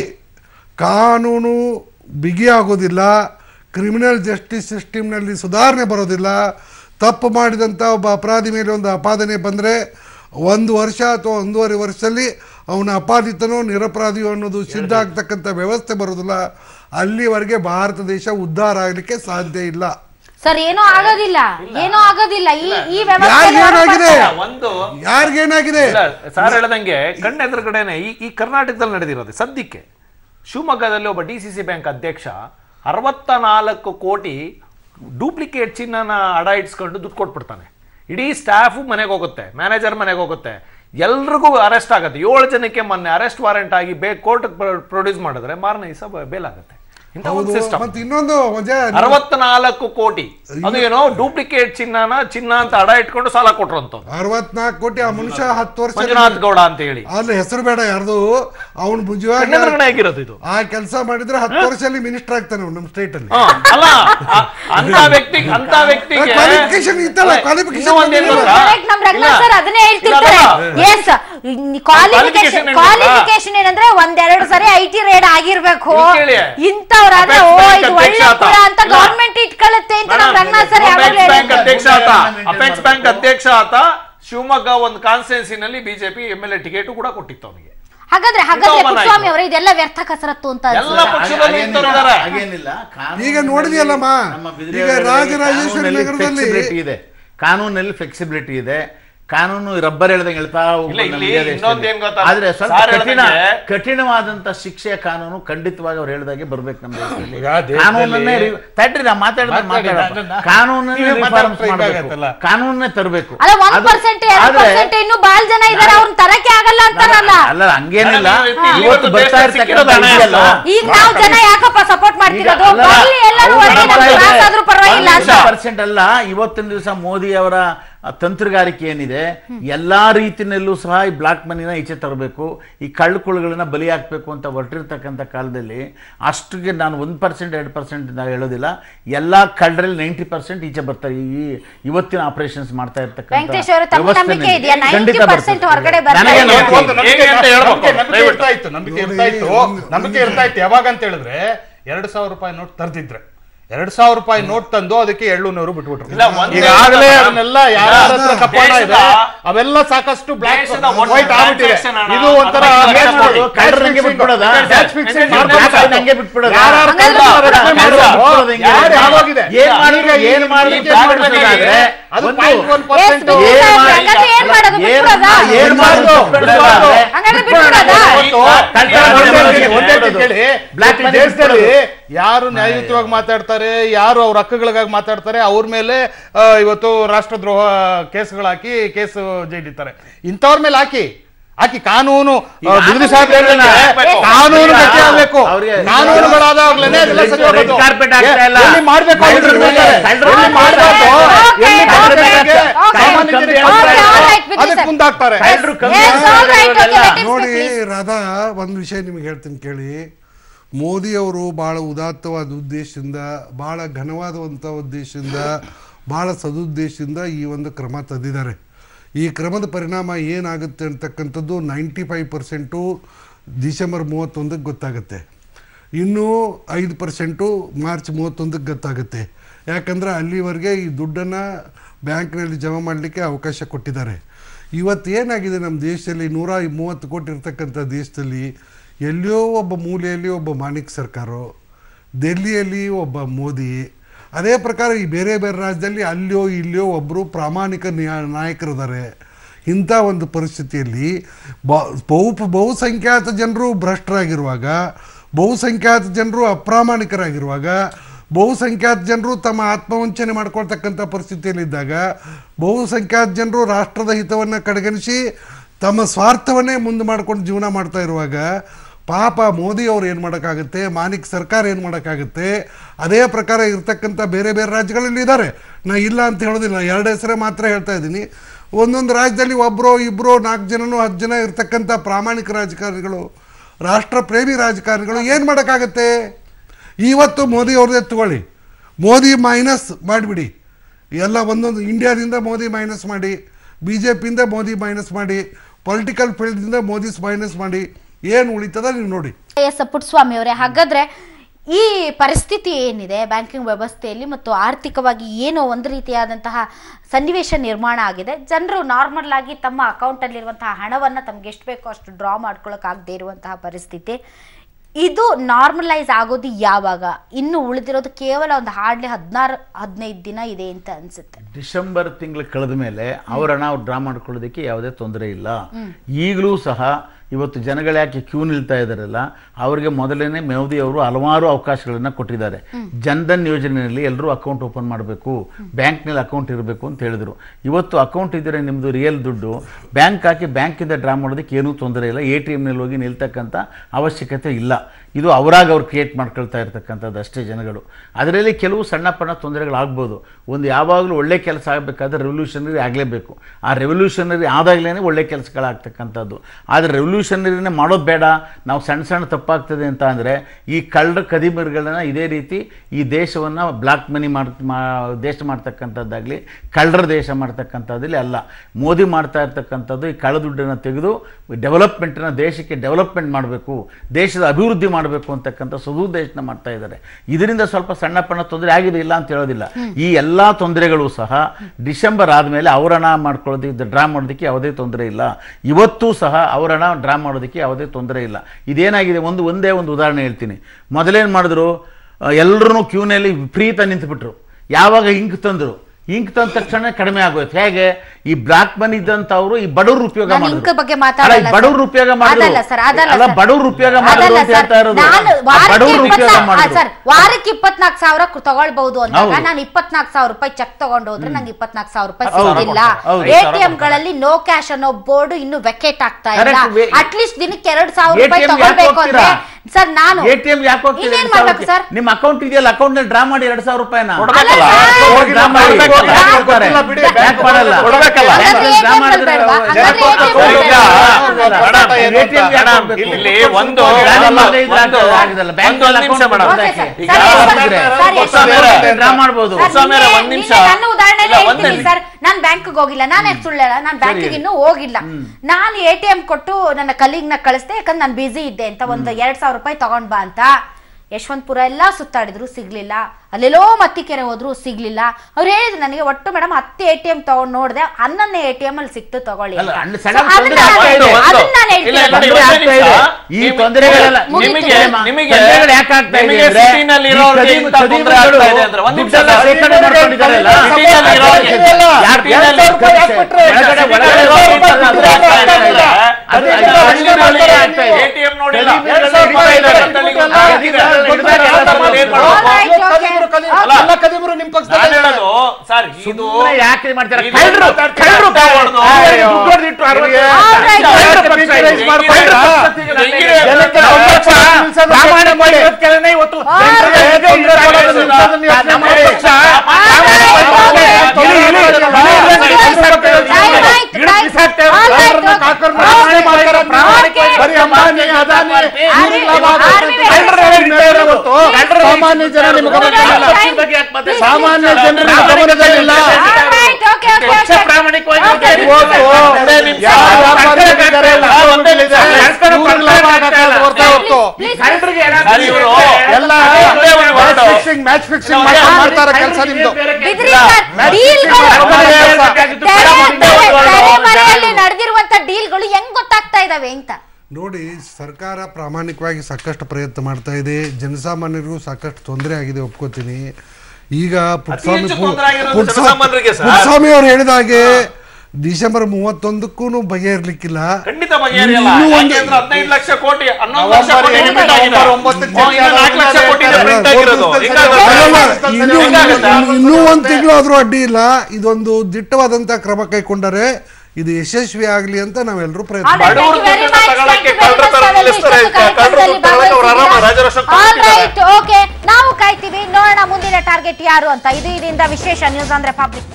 ಕಾನೂನು ಬಿಗಿಯಾಗೋದಿಲ್ಲ ಕ್ರಿಮಿನಲ್ ಜಸ್ಟಿಸ್ ಸಿಸ್ಟಮ್ನಲ್ಲಿ ಸುಧಾರಣೆ ಬರೋದಿಲ್ಲ ತಪ್ಪು ಮಾಡಿದಂಥ ಒಬ್ಬ ಅಪರಾಧಿ ಮೇಲೆ ಒಂದು ಅಪಾದನೆ ಬಂದರೆ ಒಂದು ವರ್ಷ ಅಥವಾ ಒಂದೂವರೆ ವರ್ಷದಲ್ಲಿ ಅವನ ಅಪಾದಿತನೋ ನಿರಪರಾಧಿಯೋ ಅನ್ನೋದು ಸಿದ್ಧ ಆಗ್ತಕ್ಕಂಥ ವ್ಯವಸ್ಥೆ ಬರೋದಿಲ್ಲ ಅಲ್ಲಿವರೆಗೆ ಭಾರತ ದೇಶ ಉದ್ಧಾರ ಆಗಲಿಕ್ಕೆ ಸಾಧ್ಯ ಇಲ್ಲ ಸರ್ ಏನೂ ಆಗೋದಿಲ್ಲ ಏನೂ ಆಗೋದಿಲ್ಲ ಈ ಈ ವ್ಯವಸ್ಥೆ ಯಾರಿಗೇನಾಗಿದೆ ಒಂದು ಯಾರಿಗೇನಾಗಿದೆ ಇಲ್ಲ ಸಾರ್ ಹೇಳ್ದಂಗೆ ಕಣ್ಣೆದುರುಗಡೆನೆ ಈ ಈ ಕರ್ನಾಟಕದಲ್ಲಿ ನಡೆದಿರೋದು ಸದ್ಯಕ್ಕೆ ಶಿವಮೊಗ್ಗದಲ್ಲಿ ಒಬ್ಬ ಡಿ ಸಿ ಸಿ ಬ್ಯಾಂಕ್ ಅಧ್ಯಕ್ಷ ಅರವತ್ತ ನಾಲ್ಕು ಕೋಟಿ ಡೂಪ್ಲಿಕೇಟ್ ಚಿನ್ನನ ಅಡ ಇಟ್ಸ್ಕೊಂಡು ದುಡ್ಡು ಕೊಟ್ಬಿಡ್ತಾನೆ ಇಡೀ ಸ್ಟಾಫು ಮನೆಗೆ ಹೋಗುತ್ತೆ ಮ್ಯಾನೇಜರ್ ಮನೆಗೆ ಹೋಗುತ್ತೆ ಎಲ್ರಿಗೂ ಅರೆಸ್ಟ್ ಆಗುತ್ತೆ ಏಳು ಜನಕ್ಕೆ ಮೊನ್ನೆ ಅರೆಸ್ಟ್ ವಾರೆಂಟ್ ಆಗಿ ಬೇ ಕೋರ್ಟ್ ಪ್ರೊಡ್ಯೂಸ್ ಮಾಡಿದ್ರೆ ಮಾರನೇ ದಿವಸ ಬೇಲ್ ಆಗುತ್ತೆ ಇಂಥ ಒಂದು ಹೌದು ಸಿಸ್ಟಮ್ ಮತ್ತೆ ಇನ್ನೊಂದು ಮಜಾ ಅರವತ್ನಾಲ್ಕು ಕೋಟಿ ಅದು ಏನೋ ಡೂಪ್ಲಿಕೇಟ್ ಚಿನ್ನನ ಚಿನ್ನ ಅಂತ ಅಡ ಇಟ್ಕೊಂಡು ಸಾಲ ಕೊಟ್ರು ಅಂತ ಅರವತ್ನಾಲ್ಕು ಕೋಟಿ ಆ ಮನುಷ್ಯ ಹತ್ತು ವರ್ಷ ಮಂಜುನಾಥ್ ಗೌಡ ಅಂತ ಹೇಳಿ ಅಲ್ಲಿ ಹೆಸರು ಬೇಡ ಯಾರ್ದು ಅವನು ನಿಜವಾಗಿ ಕಣ್ಣೆದುರುಗಡೆ ಆಗಿರೋದು ಇದು ಆ ಕೆಲಸ ಮಾಡಿದ್ರೆ ಹತ್ತು ವರ್ಷದಲ್ಲಿ ಮಿನಿಸ್ಟರ್ ಆಗ್ತಾನೆ ಅವ್ನು ನಮ್ಮ ಸ್ಟೇಟ್ ಅಲ್ಲಿ ಹ, ಅಲ್ಲ ಆ- ಅಂತ ವ್ಯಕ್ತಿ ಅಂತ ವ್ಯಕ್ತಿಗೆ ಕ್ವಾಲಿಫಿಕೇಶನ್ ಇತ್ತಲ್ಲ ಇನ್ನೂ ಕ್ವಾಲಿಫಿಕೇಶನ್ ಒಂದೇನು ಗೊತ್ತಾ? Correct, ನಮ್ ರಂಗನಾಥ್ ಇಲ್ಲ. ಸರ್ ಅದನ್ನೇ ಹೇಳ್ತಿರ್ತಾರೆ ಇಲ್ಲ, ಎಸ್ qualification ಕ್ವಾಲಿಫಿಕೇಶನ್ ಏನ್ ಕ್ವಾಲಿಫಿಕೇಶನ್ ಏನಂದ್ರೆ ಒಂದೆರಡು ಸರಿ ಐ ಟಿ ರೇಡ್ ಆಗಿರ್ಬೇಕು ಇಲ್ಲಿ ಕೇಳಿ. ಇಂಥವ್ರಾದ್ರೆ ಓ Apex Bank ಇದು ಒಳ್ಳೆ ಅಧ್ಯಕ್ಷ ಕುಲ ಅಂತ ಇಲ್ಲ. ಗವರ್ಮೆಂಟ್ ಇಟ್ಕೊಳ್ಳುತ್ತೆ ಅಂತ ನಮ್ ರಂಗನಾಥ್ ಸರ್ ಯಾವಾಗ್ಲೂ ಅಪೆಕ್ಸ್ ಬ್ಯಾಂಕ್ ಹೇಳಿದ್ರು. ಅಧ್ಯಕ್ಷ ಆತ ಅಪೆಕ್ಸ್ ಬ್ಯಾಂಕ್ ಅಧ್ಯಕ್ಷ ಆತ ಶಿವಮೊಗ್ಗ ಒಂದು ಕಾನ್ಸ್ಟಿಟ್ಯೂನ್ಸಿನಲ್ಲಿ BJP M L A ticket ಕೂಡ ಕೊಟ್ಟಿತ್ತು ಅವನಿಗೆ ಹಾಗಾದ್ರೆ ಹಾಗಾದ್ರೆ ಇಂಥವನ್ನ ಕುಸ್ವಾಮಿ ಆಯ್ತು. ಅವರೇ ಇದೆಲ್ಲ ವ್ಯರ್ಥ ಕಸರತ್ತು ಅಂತ ಅನ್ಸುತ್ತೆ. ಎಲ್ಲ ಪಕ್ಷದಲ್ಲೂ ಇಂಥವ್ರಿದ್ದಾರೆ ಹಾಗೇನಿಲ್ಲ ಕಾನೂನಿನಲ್ಲಿ ಈಗ ನೋಡಿದ್ಯಲ್ಲಮ್ಮ, ನಮ್ಮ ಈಗ ಬಿದಿರೆ ರಾಜರಾಜೇಶ್ವರಿ ಕಾನೂನಲ್ಲಿ ನಗರದಲ್ಲಿ- flexibility ಇದೆ ಕಾನೂನಲ್ಲಿ ಫ್ಲೆಕ್ಸಿಬಿಲಿಟಿ ಇದೆ ಕಾನೂನು ರಬ್ಬರ್ ಹೇಳ್ದಂಗೆ ಹೇಳ್ತಾ ಹೋಗ್ಬೋದು ಇಲ್ಲ, ನಮ್ಮ ಇಲ್ಲಿ ಇಂಡಿಯಾ ದೇಶದಲ್ಲಿ. ಇನ್ನೊಂದ್ ಏನ್ ಗೊತ್ತಾ? ಆದ್ರೆ ಸ್ವಲ್ಪ ಸಾರ್ ಕಠಿಣ ಹೇಳ್ದಂಗೆ- ಕಠಿಣವಾದಂತ ಶಿಕ್ಷೆಯ ಕಾನೂನು ಖಂಡಿತವಾಗಿ ಅವ್ರು ಹೇಳ್ದಾಗೆ ಬರ್ಬೇಕು ನಮ್ಮ ದೇಶದಲ್ಲಿ ಈಗ ದೇಶದಲ್ಲಿ- ಕಾನೂನನ್ನೇ ರಿ- ತಡ್ರಿ ನಾ ಮಾತಾಡಿದ್ರೆ ಮಾತಾಡಿ, ಮಾತಾಡಪ್ಪ ಅದನ್ನ- ಕಾನೂನನ್ನೇ ನೀವೇ ರಿಫಾರ್ಮ್ಸ್ ಮಾತಾಡ್ತಾ ಮಾಡಬೇಕು ಇದ್ದಾಗತ್ತಲ್ಲ. ಕಾನೂನನ್ನೇ ತರಬೇಕು ಅಲ್ಲ ಒಂದ್ ಪರ್ಸೆಂಟ್ ಎರಡು ಪರ್ಸೆಂಟ್ ಇನ್ನು ಬಾಳ್ ಜನ ಇದಾರೆ ಅವ್ರನ್ನ ತರಕ್ಕೆ ಆಗಲ್ಲ ಅಂತಾರಲ್ಲ ಅಲ್ಲ ಹಂಗೇನಿಲ್ಲ ಅಲ್ಲ, ನೀವು ಇವತ್ತು ಇವತ್ತು ಬರ್ತಾ ದೇಶ ಸಿಕ್ಕಿರೋದು ಇರ್ತಕ್ಕಂಥ ಹಣ ಇದೆಯಲ್ಲ, ಈಗ ನಾವು ಜನ ಯಾಕಪ್ಪ ಸಪೋರ್ಟ್ ಮಾಡ್ತಿರೋದು ಈಗ ಅಲ್ಲ, ಬರ್ಲಿ ಎಲ್ಲರೂ ಅವ್ರು ಹೊರಗೆ ಬರ್ತಾ ನಮ್ಗೆ ಇದೆ. ತ್ರಾಸ ಆದ್ರೂ ಪರವಾಗಿಲ್ಲ ಅಂತ ಒಂದು ಪರ್ಸೆಂಟ್ ಅಲ್ಲ ಇವತ್ತಿನ ದಿವಸ ಮೋದಿ ಅವರ ಆ, ತಂತ್ರಗಾರಿಕೆ ಏನಿದೆ ಎಲ್ಲಾ ರೀತಿನಲ್ಲೂ ಸಹ ಈ ಬ್ಲಾಕ್ ಮನಿನ ಈಚೆ ತರಬೇಕು ಈ ಕಳ್ಳುಕುಳುಗಳನ್ನ ಬಲಿ ಹಾಕ್ಬೇಕು ಅಂತ ಹೊರಟಿರ್ತಕ್ಕಂಥ ಕಾಲದಲ್ಲಿ ಅಷ್ಟಿಗೆ ನಾನು ಒಂದು ಪರ್ಸೆಂಟ್ ಎರಡು ಪರ್ಸೆಂಟ್ ನಾವು ಹೇಳೋದಿಲ್ಲ ಎಲ್ಲಾ ಕಳ್ಳರಲ್ಲಿ ನೈಂಟಿ ಪರ್ಸೆಂಟ್ ಈಚೆ ಬರ್ತಾರೆ ಈ ಇವತ್ತಿನ ಆಪರೇಷನ್ಸ್ ಮಾಡ್ತಾ ಇರ್ತಕ್ಕಂಥ ವೆಂಕಟೇಶ್ ಅವರೇ, ತಮ್ಮ ವ್ಯವಸ್ಥೆನಲ್ಲಿ. ನಂಬಿಕೆ ಇದೆಯಾ? ಖಂಡಿತ 90% ಬರ್ತದೆ. ಹೊರಗಡೆ ಬರ್ತಾ ನನಗೆ ಇದೆ. ನಂಬಿಕೆ ಒಂದು ನಂಬಿಕೆ ಹೇಗೆ ಅಂತ ಹೇಳ್ಬೇಕು, ನಂಬಿಕೆ- ನಂಬಿಕೆ ದಯವಿಟ್ಟು. ಇರ್ತಾ ಇತ್ತು ನಂಬಿಕೆ ಇರ್ತಾ ಇತ್ತು ನಂಬಿಕೆ ಇರ್ತಾ ಇತ್ತು ಯಾವಾಗ ಅಂತ ಹೇಳಿದ್ರೆ ಎರಡ್ ಸಾವಿರ ರೂಪಾಯಿ ನೋಟ್ ತರ್ತಿದ್ರೆ ಎರಡ್ ಸಾವಿರ ರೂಪಾಯಿ ನೋಟ್ ತಂದು ಅದಕ್ಕೆ ಎಳ್ಳುನೂರು ಬಿಟ್ಬಿಟ್ರು ಇಲ್ಲ, ಒಂದೇ ಈಗಾಗಲೇ ಗೊತ್ತಾ? ಅದನ್ನೆಲ್ಲ ಯಾರ ಹತ್ರ ಕಪ್ಪಣ ಇದೆ ದೇಶದ- ಅವೆಲ್ಲ ಸಾಕಷ್ಟು ಬ್ಲಾಕ್ ದೇಶದ ಒಟ್ಟು ವೈಟ್ ಆಗ್ಬಿಟ್ಟಿದೆ transaction ಹಣ, ಇದು ಒಂಥರ ಅದನ್ನ match ಕಳ್ಕೊಂಡು fixing, ಕಳ್ಳರು match ಹಂಗೆ fixing, ಬಿಟ್ಬಿಡೋದಾ? match fixing ಹೆಂಗೆ ಮಾಡ್ಬಿಡೋದು. ಕಳ್ಳರು ಹಂಗೆ ಬಿಟ್ಬಿಡೋದಾ? ಯಾರ್ಯಾರು ಹಂಗಾದ್ರೆ ಕಳ್ರು ಬಿಟ್ಬಿಡೋದು. ರಕ್ಷಣೆ ಮಾಡ್ಬೇಕು? ಬಿಟ್ಬಿಡೋದು ಹೆಂಗೆ? ಯಾರು ಯಾವಾಗಿದೆ? ಏನ್ ಮಾಡಿ- ಈಗ ಈ ಏನ್ ಮಾಡಿ ಈ black black money money ಆದ್ರೆ ಅದು ಒಂದು- 0.1% Yes, ಬಿಡಿ ಏನ್ ಸರ್, ಮಾಡಿ- ಹಂಗಾದ್ರೆ ಏನ್ ಮಾಡೋದು ಏನ್ ಬಿಟ್ಬಿಡೋದಾ? ಮಾಡಿ- ಏನ್ ಮಾಡೋದು? ಬಿಟ್ಬಿಡೋದು. ಹಂಗಾದ್ರೆ ಬಿಟ್ಬಿಡೋದಾ? ಇವತ್ತು ಕಳ್ತನ ಒಂದೇ ಮಾಡಿ ಕೇಳಿ, ಒಂದೇ ಬಿಟ್ಬಿಡೋದು. ಕೇಳಿ, Black ಈ money ದೇಶದಲ್ಲಿ ಬಿಟ್ಬಿಡೋದು. ಯಾರು ನ್ಯಾಯಯುತವಾಗಿ ಮಾತಾಡ್ತಾರೆ ಯಾರು ಅವ್ರ ಹಕ್ಕುಗಳಿಗಾಗಿ ಮಾತಾಡ್ತಾರೆ ಅವ್ರ ಮೇಲೆ ಆ, ಇವತ್ತು ರಾಷ್ಟ್ರದ್ರೋಹ ಕೇಸ್ಗಳು ಹಾಕಿ ಕೇಸ್ ಜೈಲಿರ್ತಾರೆ ಇಂಥವ್ರ ಮೇಲೆ ಹಾಕಿ ಹಾಕಿ ಕಾನೂನು ಆ, ಬಿಜಲಿ ಸಾಹೇಬ್ ಹೇಳ್ದಂಗೆ ಹಾಕ್ಬೇಕು. ಕಾನೂನು ಗಟ್ಟಿ ಆಗ್ಬೇಕು ಅವ್ರಿಗೆ- ಕಾನೂನುಗಳಾದಾಗ್ಲೇನೆ ಅದೆಲ್ಲ ಸರಿ ರೆಡ್ ಹೋಗೋದು. ಕಾರ್ಪೆಟ್ ಆಗ್ತಾ ಇಲ್ಲ. ಎಲ್ಲಿ ಮಾಡ್ಬೇಕು ಅವ್ರು ಕಳ್ಳರು ಹೇಳ್ತಾರೆ. ಕಳ್ಳರು ಎಲ್ಲಿ ಮಾಡ್ಬಾರ್ದು, Okay, ಎಲ್ಲಿ okay, ಮಾಡ್ಬೇಕು, okay. ಸಾಮಾನ್ಯ Okay, ಜನರಿಗೆ all ಮಾಡ್ತಾರೆ. right, ಬಿಡಿ ಅದಕ್ಕೆ ಸರ್. ಮುಂದಾಗ್ತಾರೆ ಕಳ್ಳರು ಕಮ್ಮಿ Yes, all right, okay, ಆಗ್ತಾ let him ನೋಡಿ speak, please. ರಾಧಾ ಒಂದು ವಿಷಯ ನಿಮಗೆ ಹೇಳ್ತೀನಿ ಕೇಳಿ ಮೋದಿ ಅವರು ಭಾಳ ಉದಾತ್ತವಾದ ಉದ್ದೇಶದಿಂದ ಭಾಳ ಘನವಾದಂಥ ಉದ್ದೇಶದಿಂದ ಭಾಳ ಸದುದ್ದೇಶದಿಂದ ಈ ಒಂದು ಕ್ರಮ ತಂದಿದ್ದಾರೆ ಈ ಕ್ರಮದ ಪರಿಣಾಮ ಏನಾಗುತ್ತೆ ಅಂತಕ್ಕಂಥದ್ದು ನೈಂಟಿ ಫೈವ್ ಪರ್ಸೆಂಟು ಡಿಸೆಂಬರ್ ಮೂವತ್ತೊಂದಕ್ಕೆ ಗೊತ್ತಾಗುತ್ತೆ ಇನ್ನೂ ಐದು ಪರ್ಸೆಂಟು ಮಾರ್ಚ್ ಮೂವತ್ತೊಂದಕ್ಕೆ ಗೊತ್ತಾಗುತ್ತೆ ಯಾಕಂದರೆ ಅಲ್ಲಿವರೆಗೆ ಈ ದುಡ್ಡನ್ನು ಬ್ಯಾಂಕ್ನಲ್ಲಿ ಜಮಾ ಮಾಡಲಿಕ್ಕೆ ಅವಕಾಶ ಕೊಟ್ಟಿದ್ದಾರೆ ಇವತ್ತು ಏನಾಗಿದೆ ನಮ್ಮ ದೇಶದಲ್ಲಿ ನೂರ ಮೂವತ್ತು ಕೋಟಿ ಇರ್ತಕ್ಕಂಥ ದೇಶದಲ್ಲಿ ಎಲ್ಲಿಯೋ ಒಬ್ಬ ಮೂಲೆಯಲ್ಲಿ ಒಬ್ಬ ಮಾಣಿಕ್ ಸರ್ಕಾರೋ ಡೆಲ್ಲಿಯಲ್ಲಿ ಒಬ್ಬ ಮೋದಿ ಅದೇ ಪ್ರಕಾರ ಈ ಬೇರೆ ಬೇರೆ ರಾಜ್ಯದಲ್ಲಿ ಅಲ್ಲಿಯೋ ಇಲ್ಲಿಯೋ ಒಬ್ಬರು ಪ್ರಾಮಾಣಿಕ ನ್ಯಾ- ನಾಯಕರಿದ್ದಾರೆ ಇಂಥ ಒಂದು ಪರಿಸ್ಥಿತಿಯಲ್ಲಿ ಬ ಬಹು ಬಹುಸಂಖ್ಯಾತ ಜನರು ಭ್ರಷ್ಟರಾಗಿರುವಾಗ ಬಹುಸಂಖ್ಯಾತ ಜನರು ಅಪ್ರಾಮಾಣಿಕರಾಗಿರುವಾಗ ಬಹುಸಂಖ್ಯಾತ ಜನರು ತಮ್ಮ ಆತ್ಮವಂಚನೆ ಮಾಡ್ಕೊಳ್ತಕ್ಕಂಥ ಪರಿಸ್ಥಿತಿಯಲ್ಲಿದ್ದಾಗ ಬಹುಸಂಖ್ಯಾತ ಜನರು ರಾಷ್ಟ್ರದ ಹಿತವನ್ನು ಕಡೆಗಣಿಸಿ ತಮ್ಮ ಸ್ವಾರ್ಥವನ್ನೇ ಮುಂದೆ ಮಾಡ್ಕೊಂಡು ಜೀವನ ಮಾಡ್ತಾ ಇರುವಾಗ ಪಾಪ ಮೋದಿ ಅವ್ರು ಏನು ಮಾಡೋಕ್ಕಾಗುತ್ತೆ ಮಾನಿಕ್ ಸರ್ಕಾರ ಏನು ಮಾಡೋಕ್ಕಾಗುತ್ತೆ ಅದೇ ಪ್ರಕಾರ ಇರ್ತಕ್ಕಂಥ ಬೇರೆ ಬೇರೆ ರಾಜ್ಯಗಳಲ್ಲಿ ಇದ್ದಾರೆ ನಾ ಇಲ್ಲ ಅಂತ ಹೇಳೋದಿಲ್ಲ ಎರಡು ಹೆಸರೇ ಮಾತ್ರ ಹೇಳ್ತಾ ಇದ್ದೀನಿ ಒಂದೊಂದು ರಾಜ್ಯದಲ್ಲಿ ಒಬ್ಬರು ಇಬ್ಬರು ನಾಲ್ಕು ಜನನೂ ಹತ್ತು ಜನ ಇರ್ತಕ್ಕಂಥ ಪ್ರಾಮಾಣಿಕ ರಾಜಕಾರಣಿಗಳು ರಾಷ್ಟ್ರ ಪ್ರೇಮಿ ರಾಜಕಾರಣಿಗಳು ಏನು ಮಾಡೋಕ್ಕಾಗತ್ತೆ ಇವತ್ತು ಮೋದಿ ಅವ್ರದ್ದೇ ತಗೊಳ್ಳಿ ಮೋದಿ ಮೈನಸ್ ಮಾಡಿಬಿಡಿ ಎಲ್ಲ ಒಂದೊಂದು ಇಂಡಿಯಾದಿಂದ ಮೋದಿ ಮೈನಸ್ ಮಾಡಿ ಬಿ ಜೆ ಪಿಯಿಂದ ಮೋದಿ ಮೈನಸ್ ಮಾಡಿ ಪೊಲಿಟಿಕಲ್ ಫೀಲ್ಡ್ದಿಂದ ಮೋದಿ ಮೈನಸ್ ಮಾಡಿ ಏನು ಉಳಿತದ ನೀವು ನೋಡಿ ಎಸ್ ಪುಟ್ಟಸ್ವಾಮಿ ಅವರೇ ಹಾಗಾದ್ರೆ ಈ ಪರಿಸ್ಥಿತಿ ಏನಿದೆ ಬ್ಯಾಂಕಿಂಗ್ ವ್ಯವಸ್ಥೆಯಲ್ಲಿ ಮತ್ತು ಆರ್ಥಿಕವಾಗಿ ಏನೋ ಒಂದು ರೀತಿಯಾದಂತಹ ಸನ್ನಿವೇಶ ನಿರ್ಮಾಣ ಆಗಿದೆ ಜನರು ನಾರ್ಮಲ್ ಆಗಿ ತಮ್ಮ ಅಕೌಂಟಲ್ಲಿರುವಂತಹ ಹಣವನ್ನು ತಮ್ಗೆ ಎಷ್ಟು ಬೇಕೋ ಅಷ್ಟು ಡ್ರಾ ಮಾಡ್ಕೊಳ್ಳೋಕ್ಕಾಗದೇ ಇರುವಂತಹ ಪರಿಸ್ಥಿತಿ ಇದು ನಾರ್ಮಲೈಸ್ ಆಗೋದು ಯಾವಾಗ ಇನ್ನು ಉಳಿದಿರೋದು ಕೇವಲ ಒಂದು ಹಾರ್ಡ್ಲಿ ಹದಿನಾರು ಹದಿನೈದು ದಿನ ಇದೆ ಅಂತ ಅನ್ಸುತ್ತೆ ಡಿಸೆಂಬರ್ ತಿಂಗಳು ಕಳೆದ ಮೇಲೆ ಅವರ ಹಣ ಅವ್ರು ಡ್ರಾ ಮಾಡ್ಕೊಳ್ಳೋದಕ್ಕೆ ಯಾವುದೇ ತೊಂದರೆ ಇಲ್ಲ ಈಗಲೂ ಸಹ ಇವತ್ತು ಜನಗಳು ಯಾಕೆ ಕ್ಯೂ ನಿಲ್ತಾ ಇದ್ದಾರಲ್ಲ ಅವರಿಗೆ ಮೊದಲನೇ ಮೋದಿ ಅವರು ಹಲವಾರು ಅವಕಾಶಗಳನ್ನು ಕೊಟ್ಟಿದ್ದಾರೆ ಜನ್ಧನ್ ಯೋಜನೆಯಲ್ಲಿ ಎಲ್ಲರೂ ಅಕೌಂಟ್ ಓಪನ್ ಮಾಡಬೇಕು ಬ್ಯಾಂಕ್ನಲ್ಲಿ ಅಕೌಂಟ್ ಇರಬೇಕು ಅಂತ ಹೇಳಿದ್ರು ಇವತ್ತು ಅಕೌಂಟ್ ಇದ್ದರೆ ನಿಮ್ಮದು ರಿಯಲ್ ದುಡ್ಡು ಬ್ಯಾಂಕ್ ಹಾಕಿ ಬ್ಯಾಂಕಿಂದ ಡ್ರಾ ಮಾಡೋದಕ್ಕೆ ಏನೂ ತೊಂದರೆ ಇಲ್ಲ ಎ ಟಿ ಎಮ್ನಲ್ಲಿ ಹೋಗಿ ನಿಲ್ತಕ್ಕಂಥ ಅವಶ್ಯಕತೆ ಇಲ್ಲ ಇದು ಅವರಾಗ ಅವ್ರು ಕ್ರಿಯೇಟ್ ಮಾಡ್ಕೊಳ್ತಾ ಇರ್ತಕ್ಕಂಥದ್ದು ಅಷ್ಟೇ ಜನಗಳು ಅದರಲ್ಲಿ ಕೆಲವು ಸಣ್ಣ ಪಣ್ಣ ತೊಂದರೆಗಳಾಗ್ಬೋದು ಒಂದು ಯಾವಾಗಲೂ ಒಳ್ಳೆ ಕೆಲಸ ಆಗಬೇಕಾದ್ರೆ ರೆವಲ್ಯೂಷನರಿ ಆಗಲೇಬೇಕು ಆ ರೆವಲ್ಯೂಷನರಿ ಆದಾಗಲೇ ಒಳ್ಳೆ ಕೆಲಸಗಳಾಗ್ತಕ್ಕಂಥದ್ದು ಆದರೆ ರೆವಲ್ಯೂಷನರಿನೇ ಮಾಡೋದು ಬೇಡ ನಾವು ಸಣ್ಣ ಸಣ್ಣ ತಪ್ಪಾಗ್ತದೆ ಅಂತ ಅಂದರೆ ಈ ಕಳ್ಳರ ಕದಿಮರಿಗಳನ್ನ ಇದೇ ರೀತಿ ಈ ದೇಶವನ್ನು ಬ್ಲಾಕ್ ಮನಿ ಮಾಡ್ ಮಾ ದೇಶ ಮಾಡ್ತಕ್ಕಂಥದ್ದಾಗಲಿ ಕಳ್ಳರ ದೇಶ ಮಾಡ್ತಕ್ಕಂಥದ್ದಲ್ಲಿ ಅಲ್ಲ ಮೋದಿ ಮಾಡ್ತಾ ಇರ್ತಕ್ಕಂಥದ್ದು ಈ ಕಳ್ಳ ದುಡ್ಡನ್ನು ತೆಗೆದು ಡೆವಲಪ್ಮೆಂಟನ್ನ ದೇಶಕ್ಕೆ ಡೆವಲಪ್ಮೆಂಟ್ ಮಾಡಬೇಕು ದೇಶದ ಅಭಿವೃದ್ಧಿ ಮಾಡಬೇಕು ಅಂತಕ್ಕಂಥ ಸದುದ್ದೇಶನ ಮಾಡ್ತಾ ಇದ್ದಾರೆ ಇದರಿಂದ ಸ್ವಲ್ಪ ಸಣ್ಣ ಪಣ್ಣ ತೊಂದರೆ ಆಗಿದೆ ಇಲ್ಲ ಅಂತ ಹೇಳೋದಿಲ್ಲ ಈ ಎಲ್ಲ ತೊಂದರೆಗಳು ಸಹ ಡಿಸೆಂಬರ್ ಆದಮೇಲೆ ಅವ್ರ ಹಣ ಮಾಡ್ಕೊಳ್ಳೋದಕ್ಕೆ ಡ್ರಾ ಮಾಡೋದಕ್ಕೆ ಯಾವುದೇ ತೊಂದರೆ ಇಲ್ಲ ಇವತ್ತೂ ಸಹ ಅವ್ರ ಹಣ ಡ್ರಾ ಮಾಡೋದಕ್ಕೆ ಯಾವುದೇ ತೊಂದರೆ ಇಲ್ಲ ಇದೇನಾಗಿದೆ ಒಂದು ಒಂದೇ ಒಂದು ಉದಾಹರಣೆ ಹೇಳ್ತೀನಿ ಮೊದಲೇನು ಮಾಡಿದ್ರು ಎಲ್ಲರೂ ಕ್ಯೂನಲ್ಲಿ ವಿಪರೀತ ನಿಂತುಬಿಟ್ರು ಯಾವಾಗ ಇಂಕ್ ತಂದರು ಇಂಕ್ ತಂದ ತಕ್ಷಣ ಕಡಿಮೆ ಆಗೋಯ್ತು ಹೇಗೆ ಈ ಬ್ಲಾಕ್ ಮನಿ ಇದ್ದಂಥವ್ರು ಈ ಬಡವರು ಉಪಯೋಗ ನಾನು ಮಾಡಿದ್ರು ಇಂಕ್ ಬಗ್ಗೆ ಅಲ್ಲ, ಮಾತಾಡಲ್ಲ ಈ ಬಡವರು ಸರ್. ಉಪಯೋಗ ಮಾಡಿದ್ರು ಅದಲ್ಲ ಸರ್, ಅದಲ್ಲ ಅಲ್ಲ ಸರ್. ಬಡವರು ಉಪಯೋಗ ಮಾಡಿದ್ರು ಅದಲ್ಲ ಅಂತ ಸರ್. ಹೇಳ್ತಾ ಇರೋದು ನಾನು ಆ ವಾರಕ್ಕೆ ಬಡವರು ಉಪಯೋಗ ಇಪ್ಪತ್ನಾಲ್ಕು- ಆ, ಮಾಡಿದ್ರು ಸರ್, ವಾರಕ್ಕೆ ಇಪ್ಪತ್ನಾಲ್ಕು ಸಾವಿರ ಕು- ತಗೊಳ್ಬಹುದು ಅಂದಾಗ ಹೌದು. ನಾನು ಇಪ್ಪತ್ನಾಲ್ಕು ಸಾವಿರ ರೂಪಾಯಿ ಚೆಕ್ ತಗೊಂಡು ಹೋದ್ರೆ ನಂಗೆ ಇಪ್ಪತ್ನಾಲ್ಕು ಸಾವಿರ ರೂಪಾಯಿ ಹೌದು. ಸಿಗಿಲ್ಲ ಹೌದು. ಎಟಿಎಂ ಗಳಲ್ಲಿ ನೋ ಕ್ಯಾಶ್ ಅನ್ನೋ ಬೋರ್ಡ್ ಇನ್ನು ವೆಕೆಟ್ ಆಗ್ತಾ ಇಲ್ಲ Correct. ವೇ- ಅಟ್ಲೀಸ್ಟ್ ದಿನಕ್ಕೆ ಎರಡು ಸಾವಿರ ರೂಪಾಯಿ ATM ಯಾಕೆ ತಗೊಳ್ಬೇಕು ಅಂದ್ರೆ ಹೋಗ್ತೀರಾ? ಸರ್ ನಾನು ಎಟಿಎಂ ಯಾಕೆ ಹೋಗ್ತಿದೆ ಇನ್ನೇನ್ ಎರಡ್ ಸಾವಿರ ಮಾಡ್ಬೇಕು ಸರ್ ನಿಮ್ಮ ಅಕೌಂಟ್ ಇದೆಯಲ್ಲ ಅಕೌಂಟ್ ನಲ್ಲಿ ಡ್ರಾ ಮಾಡಿ ಎರಡ್ ಸಾವಿರ ರೂಪಾಯಿನ ಕೊಡ್ಬೇಕಲ್ಲ? ಅಲ್ಲ, ಡ್ರಾ ಮಾಡಿ ಕೊಡ್ಬೇಕಲ್ಲ? ಯಾಕೆ ಕೊಡ್ತಾರೆ? ಗೊತ್ತಿಲ್ಲ ಬಿಡಿ, ಯಾಕೆ ಬ್ಯಾಂಕ್ ಮಾಡಲ್ಲ? ಕೊಡ್ಬೇಕಲ್ಲ? ಬ್ಯಾಂಕ್ ಹಾಗಾದ್ರೆ ನಲ್ಲಿ ಡ್ರಾ ATM ಮಾಡಿದ್ರೆ ಬೇಡವಾ? ಜನ ಹಾಗಾದ್ರೆ ಕೊಡ್ಬೇಕು. ATM ಈಗ ಬೇಡವಾ? ಮೇಡಮ್, ATM ಯಾಕೆ ಮೇಡಮ್, ಹೋಗ್ಬೇಕು? ಇಲ್ಲಿ ಒಂದು ಡ್ರಾ ಅಲ್ಲ, ಮಾಡದೇ ಇದ್ರೆ ಒಂದು ಆಗೋದಿಲ್ಲ. ಬ್ಯಾಂಕ್ ಒಂದು ನಲ್ಲಿ ನಿಮಿಷ account ಮೇಡಮ್. Okay sir. ಈಗ ಸರ್, ಎಷ್ಟು ಇದ್ರೆ ಸರ್, ಎಷ್ಟು ಹೊಸ ಬೇರೆ ಡ್ರಾ ಮಾಡ್ಬೋದು ಸರ್, ಹೊಸ ಮೇಲೆ ನಿನ್ನೆ- ಒಂದ್ ನಿಮಿಷ. ನಿನ್ನೆ ನನ್ನ ಉದಾಹರಣೆ ಇಲ್ಲ, ಒಂದೇ ಹೇಳ್ತೀನಿ ನಿಮಿಷ. ಸರ್ ನಾನ್ ಬ್ಯಾಂಕ್ಗೆ ಹೋಗಿಲ್ಲ ನಾನು ಯಾಕೆ ಸುಳ್ಳು ಹೇಳ ನಾನು ಬ್ಯಾಂಕಿಗೆ ಇನ್ನೂ ಹೋಗಿಲ್ಲ ನಾನು ಎ ಟಿ ಎಂ ಕೊಟ್ಟು ನನ್ನ ಕಲೀಗ್ ನ ಕಳಿಸ್ದೆ ಯಾಕಂದ್ರೆ ನಾನು ಬಿಸಿ ಇದ್ದೆ ಅಂತ ಒಂದು ಎರಡ್ ಸಾವಿರ ರೂಪಾಯಿ ತಗೊಂಡ್ ಬಾ ಅಂತ ಯಶವಂತಪುರ ಎಲ್ಲಾ ಸುತ್ತಾಡಿದ್ರು ಸಿಗ್ಲಿಲ್ಲ ಅಲ್ಲೆಲ್ಲೋ ಮತ್ತಿಕೆರೆ ಹೋದ್ರು ಸಿಗ್ಲಿಲ್ಲ ಅವ್ರು ಹೇಳಿದ್ರು ನನಗೆ ಒಟ್ಟು ಮೇಡಮ್ ಹತ್ತು ಎ ಟಿ ಎಂ ತಗೊಂಡ್ ನೋಡ್ದೆ ಹನ್ನೊಂದನೇ ಎ ಟಿ ಎಂ ಅಲ್ಲಿ ಸಿಕ್ತು ತಗೊಳ್ಳಿ ಅಲ್ಲ, ಅಂತ. ಅಣ್ಣ So, ಸಣ್ಣ ಅದನ್ನ ತೊಂದ್ರೆ ನಾನು ಆಗ್ತಾ ಇದೆ. ಹೇಳ್ತೀನಿ. ಒಂದು. ಅದನ್ನ ನಾನು ಇಲ್ಲ, ಹೇಳ್ತೀನಿ. ಇಲ್ಲ, ತೊಂದ್ರೆ ಒಂದೇ ಆಗ್ತಾ ನಿಮಿಷ. ಇದೆ. ಈ ನಿಮಗೆ- ತೊಂದರೆಗಳೆಲ್ಲ ಮುಗೀತು. ನಿಮಗೆ ನಿಮಗೆ ನಿಮಗೆ ತೊಂದರೆಗಳು ಯಾಕೆ ಆಗ್ತಾ ಇದೆ ನಿಮಗೆ ಅಂದ್ರೆ ಸಿಟಿನಲ್ಲಿ ಈ ಇರೋರಿಗೆ ಕದಿಮ- ಇಂಥ ತೊಂದರೆ ಕದಿಮಗಳು ಆಗ್ತಾ ಇದೆ ಅಂದ್ರೆ ಒಂದ್ ನಿಮಿಷ ದುಡ್ಡೆಲ್ಲ ಸರ್. ಶೇಖರಣೆ ಮಾಡ್ಕೊಂಡಿದ್ದಾರಲ್ಲ. ಸಿಟಿನಲ್ಲಿ ಇರೋರಿಗೆ ಯಾರು ಸಿಟಿನಲ್ಲಿ ಒಳಗಡೆ- ಒಳಗಡೆ ಇರೋರಿಗೆ ಇಂಥ ತೊಂದರೆ ಆಗ್ತಾ ಇದೆ ಅಂದ್ರೆ ಅದೇ ಅದು ಅದು ಹಳ್ಳಿನಲ್ಲಿ ಆಗ್ತಾ ಇದೆ. ATM ನೋಡಿಲ್ಲ. ಕದಿಮಗಳು ಎರಡ್ ಸಾವಿರ ರೂಪಾಯಿ ಇದೆ ಹಿಡಿತಾ ಅಂತ ಹೇಳಿ ಇದ್ದಾರೆ. ಗೊತ್ತಾಗಿದೆ. ಹಿಡಿದಾಗ ಎಲ್ಲ ಗೊತ್ತಾಗಿದೆ. ಏನ್ ಮಾಡ್ಬೇಕು? Alright, okay. ಕದಿಮರು, ಕದಿಮರು. ಅಲ್ಲ. ಎಲ್ಲ ಕದಿಮರು ನಿಮ್ ನಾನು ಪಕ್ಷದಲ್ಲಿ ಹೇಳೋದು ಸರ್ ಇದು ಸುಮ್ಮನೆ ಯಾಕೆ ಮಾಡ್ತಾರೆ ಇದು ಕಳ್ಳರು ಮಾತಾಡ್ತೀರಾ? ಕಳ್ಳರು ತಗೊಳ್ಳೋದು. ಅವರಿಗೆ ದುಡ್ಡು ಹೊಡೆದಿಟ್ಟು ಅರವತ್ತು Alright. ಕಳ್ಳರ ಪಕ್ಷ ಇದೆ. Raise ಮಾಡ್ಕೊಳ್ಳಿ. ಕಳ್ಳರ ಪಕ್ಷ ಇದೆ. ಹೆಂಗಿದೆ? ಜನಕ್ಕೆ ಹೆಂಗಿದೆ? ಒಂಬತ್ತು ವರ್ಷ ನಿಲ್ಸೋದು ಪ್ರಾಮಾಣಿಕ ಮಾಡಿ. ಇವತ್ತಿಗೆ ಇವತ್ತು Alright. ಜನರಿಗೆ ಹೇಗೆ ತೊಂದ್ರೆ ಕೊಡೋದು ನಿಲ್ಸೋದನ್ನ ಯೋಚನೆ ನಮ್ಮ ಮಾಡಿ. ಪಕ್ಷ ಪ್ರಾಮಾಣಿಕವಾಗಿ Alright. ಇಳಿ, ಇಳಿ, ಇಳಿ. Alright. ಇಳಿ ಬಿಸಾಕ್ತೇವೆ. Alright. ಕಳ್ಳರನ್ನ ಕಾಕರನ್ನ Okay. ಪ್ರಾಮಾಣಿಕವಾಗಿ ಪ್ರಾಮಾಣಿಕವಾಗಿ ಬರೀ ಅಂಬಾನಿ, ಅದಾನಿ, ಆರ್ಮಿ- ಲಾಭ ಆಗುತ್ತೆ. ಆರ್ಮಿ ಕಳ್ಳರು ಹಿಡಿತಾ ಇರೋ ಹೊತ್ತು ಸಾಮಾನ್ಯ ಜನ ನಿಮ್ಗೆ ಗಮನದಲ್ಲಿಲ್ಲ. Alright. ಬಗ್ಗೆ ಯಾಕೆ ಮಾತಾಡ್ತೀರಿ? ಸಾಮಾನ್ಯ ಜನರಿಗೆ ಗಮನದಲ್ಲಿಲ್ಲ Alright, okay, okay, ಪಕ್ಷ okay. ಪ್ರಾಮಾಣಿಕವಾಗಿ Okay. ಇರ್ಬೇಕು. ಇವತ್ತು ಯಾವ ವ್ಯಾಪಾರಿಗಳಿದ್ದಾರೆ ಇಲ್ಲ, ಒಂದಿಲ್ಲಿದೆ. ಇವ್ರಿಗೆ ಲಾಭ ಆಗತ್ತೆ ಅಂತ ಹೊರ್ತಾ ಹೊರ್ತು. Please, please. ಕಳ್ಳರಿಗೆ ಸರ್, ಏನಾದ್ರು ಇವ್ರು ಎಲ್ಲ ಒಂದೇ ಒಂದು ಮ್ಯಾಚ್ ಹೊರಟು. ಫಿಕ್ಸಿಂಗ್ ಮ್ಯಾಚ್ ಫಿಕ್ಸಿಂಗ್ ಇಲ್ಲ, ಮಾಡ್ತಾರೆ ಕೆಲಸ ನಿಮ್ದು ಬಿದ್ರಿ ಸರ್, ಡೀಲ್ಗಳು ತೆರೆ ತೆರೆ ಮನೆಯಲ್ಲಿ ನಡೆದಿರುವಂತ ಡೀಲ್ಗಳು ಹೆಂಗ್ ಗೊತ್ತಾಗ್ತಾ ಇದಾವೆ ಅಂತ ನೋಡಿ ಸರ್ಕಾರ ಪ್ರಾಮಾಣಿಕವಾಗಿ ಸಾಕಷ್ಟು ಪ್ರಯತ್ನ ಮಾಡ್ತಾ ಇದೆ ಜನಸಾಮಾನ್ಯರಿಗೂ ಸಾಕಷ್ಟು ತೊಂದರೆ ಆಗಿದೆ ಒಪ್ಕೋತೀನಿ ಈಗ ಪುಟ್ಟಸ್ವಾಮಿ ಹೆಚ್ಚು ಪು- ತೊಂದರೆ ಆಗಿರೋದು ಪುಟ್ಟಸ್ವಾಮಿ ಜನಸಾಮಾನ್ಯರಿಗೆ ಸರ್. ಪುಟ್ಟಸ್ವಾಮಿ ಅವರು ಹೇಳಿದ ಹಾಗೆ ಡಿಸೆಂಬರ್ ಮೂವತ್ತೊಂದಕ್ಕೂ ಬಗೆಹರ್ಲಿಕ್ಕಿಲ್ಲ ಖಂಡಿತ ಬಗೆಹರಿಯಲ್ಲ ಇನ್ನೂ ಒಂದು- ಯಾಕೆಂದ್ರೆ ಹದಿನೈದು ಲಕ್ಷ ಕೋಟಿ ಹನ್ನೊಂದು ಲಕ್ಷ ನವೆಂಬರ್ ಕೋಟಿ ಎಂಟು, print ಆಗಿದೆ. ನವೆಂಬರ್ ಒಂಬತ್ತು ಹ್ಮ್, ಇನ್ನು ನಾಲ್ಕು ಲಕ್ಷ ಕೋಟಿ ಪ್ರಿಂಟ್ ಆಗಿರೋದು ಹಿಂಗಾಗುತ್ತೆ. ಅಲ್ಲಲ್ಲ, ಹಿಂಗಾಗುತ್ತೆ. ಇನ್ನೂ ಹಿಂಗಾಗುತ್ತೆ. ಇನ್ನೂ- ಇನ್ನೂ ಒಂದು ತಿಂಗಳು ಆದ್ರೂ ಅಡ್ಡಿ ಇಲ್ಲ ಇದೊಂದು ದಿಟ್ಟವಾದಂತ ಕ್ರಮ ಕೈಗೊಂಡರೆ ಇದು ಯಶಸ್ವಿ ಆಗ್ಲಿ ಅಂತ ನಾವೆಲ್ಲರೂ ಪ್ರಯತ್ನ All right, ಬಡವ್ರ thank you very ದುಡ್ಡನ್ನ much, ತಗೊಳಕ್ಕೆ thank you very ಕಳ್ಳರ ತರ much, ತಾವೆಲ್ಲ ನಿಲ್ಲಿಸ್ತಾರೆ. ಇಷ್ಟೊತ್ತು ಕಳ್ಳರ ಕಾರ್ಯಕ್ರಮದಲ್ಲಿ ದುಡ್ಡು ತಗೊಳಕ್ಕೆ ಅವ್ರು ಆರಾಮ ರಾಜಾರೋಷನ್ All ತಗೊಂಡಿದ್ದಾರೆ. right, okay. ನಾವು ಕಾಯ್ತೀವಿ ನೋಡೋಣ ಮುಂದಿನ ಟಾರ್ಗೆಟ್ ಯಾರು ಅಂತ ಇದು ಇದರಿಂದ ವಿಶೇಷ ನ್ಯೂಸ್ ಅಂದ್ರೆ ಪಬ್ಲಿಕ್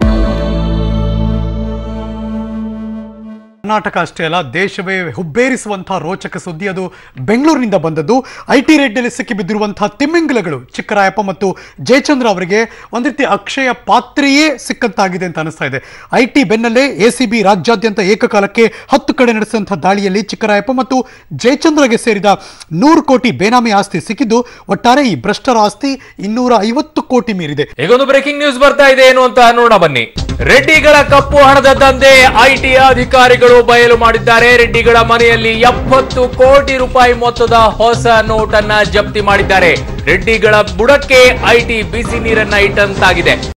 ಕರ್ನಾಟಕ ಅಷ್ಟೇ ಅಲ್ಲ ದೇಶವೇ ಹುಬ್ಬೇರಿಸುವಂತಹ ರೋಚಕ ಸುದ್ದಿ ಅದು ಬೆಂಗಳೂರಿನಿಂದ ಬಂದದ್ದು ಐ ಟಿ ರೇಟ್ನಲ್ಲಿ ಸಿಕ್ಕಿಬಿದ್ದಿರುವಂತಹ ತಿಮ್ಮಿಂಗಲಗಳು ಚಿಕ್ಕರಾಯಪ್ಪ ಮತ್ತು ಜಯಚಂದ್ರ ಅವರಿಗೆ ಒಂದು ರೀತಿ ಅಕ್ಷಯ ಪಾತ್ರೆಯೇ ಸಿಕ್ಕಂತಾಗಿದೆ ಅಂತ ಅನಿಸ್ತಾ ಇದೆ ಐ ಟಿ ಬೆನ್ನಲ್ಲೇ ಎ ಸಿ ಬಿ ರಾಜ್ಯಾದ್ಯಂತ ಏಕಕಾಲಕ್ಕೆ ಹತ್ತು ಕಡೆ ನಡೆಸಿದಂತಹ ದಾಳಿಯಲ್ಲಿ ಚಿಕ್ಕರಾಯಪ್ಪ ಮತ್ತು ಜಯಚಂದ್ರಗೆ ಸೇರಿದ ನೂರು ಕೋಟಿ ಬೇನಾಮಿ ಆಸ್ತಿ ಸಿಕ್ಕಿದ್ದು ಒಟ್ಟಾರೆ ಈ ಭ್ರಷ್ಟರ ಆಸ್ತಿ ಇನ್ನೂರ ಐವತ್ತು ಕೋಟಿ ಮೀರಿದೆ ಈಗೊಂದು ಬ್ರೇಕಿಂಗ್ ನ್ಯೂಸ್ ಬರ್ತಾ ಇದೆ ಏನು ಅಂತ ನೋಡೋಣ ಬನ್ನಿ ರೆಡ್ಡಿಗಳ ಕಪ್ಪು ಹಣದ ದಂಧೆ ಐಟಿ ಅಧಿಕಾರಿಗಳು ಬಯಲು ಮಾಡಿದ್ದಾರೆ ರೆಡ್ಡಿಗಳ ಮನೆಯಲ್ಲಿ ಎಪ್ಪತ್ತು ಕೋಟಿ ರೂಪಾಯಿ ಮೊತ್ತದ ಹೊಸ ನೋಟನ್ನ ಜಪ್ತಿ ಮಾಡಿದ್ದಾರೆ ರೆಡ್ಡಿಗಳ ಬುಡಕ್ಕೆ ಐಟಿ ಬಿಸಿ ನೀರನ್ನ ಇಟ್ಟಂತಾಗಿದೆ